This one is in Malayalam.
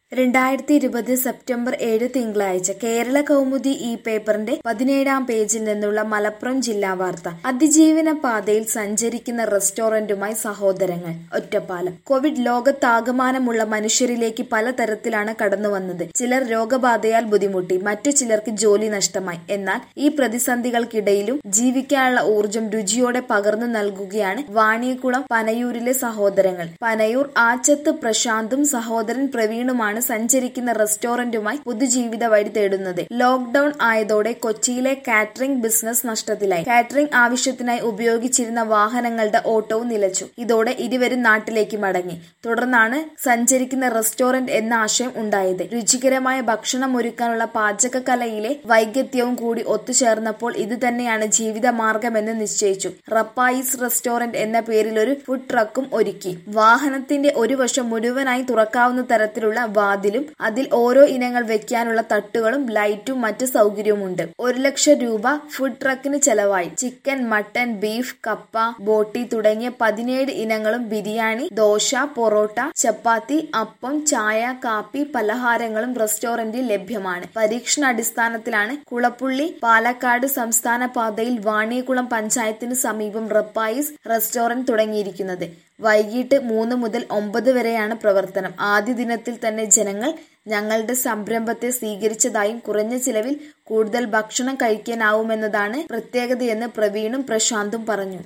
രണ്ടായിരത്തി ഇരുപത് സെപ്റ്റംബർ ഏഴ് തിങ്കളാഴ്ച കേരള കൗമുദി ഈ പേപ്പറിന്റെ പതിനേഴാം പേജിൽ നിന്നുള്ള മലപ്പുറം ജില്ലാ വാർത്ത അതിജീവന പാതയിൽ സഞ്ചരിക്കുന്ന റെസ്റ്റോറന്റുമായി സഹോദരങ്ങൾ ഒറ്റപ്പാലം കോവിഡ് ലോകത്താകമാനമുള്ള മനുഷ്യരിലേക്ക് പലതരത്തിലാണ് കടന്നുവന്നത് ചിലർ രോഗബാധയാൽ ബുദ്ധിമുട്ടി മറ്റു ചിലർക്ക് ജോലി നഷ്ടമായി എന്നാൽ ഈ പ്രതിസന്ധികൾക്കിടയിലും ജീവിക്കാനുള്ള ഊർജം രുചിയോടെ പകർന്നു നൽകുകയാണ് വാണിയക്കുളം പനയൂരിലെ സഹോദരങ്ങൾ പനയൂർ ആച്ചത്ത് പ്രശാന്തും സഹോദരൻ പ്രവീണുമാണ് സഞ്ചരിക്കുന്ന റെസ്റ്റോറന്റുമായി പുതുജീവിത വഴി തേടുന്നത് ലോക്ഡൌൺ ആയതോടെ കൊച്ചിയിലെ കാറ്ററിംഗ് ബിസിനസ് നഷ്ടത്തിലായി കാറ്ററിംഗ് ആവശ്യത്തിനായി ഉപയോഗിച്ചിരുന്ന വാഹനങ്ങളുടെ ഓട്ടവും നിലച്ചു ഇതോടെ ഇരുവരും നാട്ടിലേക്ക് മടങ്ങി തുടർന്നാണ് സഞ്ചരിക്കുന്ന റെസ്റ്റോറന്റ് എന്ന ആശയം ഉണ്ടായത് രുചികരമായ ഭക്ഷണം ഒരുക്കാനുള്ള പാചകകലയിലെ വൈഗത്യവും കൂടി ഒത്തുചേർന്നപ്പോൾ ഇത് തന്നെയാണ് ജീവിത മാർഗമെന്ന് നിശ്ചയിച്ചു റപ്പായിസ് റെസ്റ്റോറന്റ് എന്ന പേരിൽ ഒരു ഫുഡ് ട്രക്കും ഒരുക്കി വാഹനത്തിന്റെ ഒരു വശം മുഴുവനായി തുറക്കാവുന്ന തരത്തിലുള്ള വാതിലും അതിൽ ഓരോ ഇനങ്ങൾ വെക്കാനുള്ള തട്ടുകളും ലൈറ്റും മറ്റ് സൗകര്യവുമുണ്ട് ഒരു ലക്ഷം രൂപ ഫുഡ് ട്രക്കിന് ചെലവായി ചിക്കൻ മട്ടൻ ബീഫ് കപ്പ ബോട്ടി തുടങ്ങിയ പതിനേഴ് ഇനങ്ങളും ബിരിയാണി ദോശ പൊറോട്ട ചപ്പാത്തി അപ്പം ചായ കാപ്പി പലഹാരങ്ങളും റെസ്റ്റോറന്റിൽ ലഭ്യമാണ് പരീക്ഷണാടിസ്ഥാനത്തിലാണ് കുളപ്പുള്ളി പാലക്കാട് സംസ്ഥാന പാതയിൽ വാണിയകുളം പഞ്ചായത്തിന് സമീപം റപ്പായിസ് റെസ്റ്റോറന്റ് തുടങ്ങിയിരിക്കുന്നത് വൈകിട്ട് മൂന്ന് മുതൽ ഒമ്പത് വരെയാണ് പ്രവർത്തനം ആദ്യ ദിനത്തിൽ തന്നെ ജനങ്ങൾ ഞങ്ങളുടെ സംരംഭത്തെ സ്വീകരിച്ചതായും കുറഞ്ഞ ചിലവിൽ കൂടുതൽ ഭക്ഷണം കഴിക്കാനാവുമെന്നതാണ് പ്രത്യേകതയെന്ന് പ്രവീണും പ്രശാന്തും പറഞ്ഞു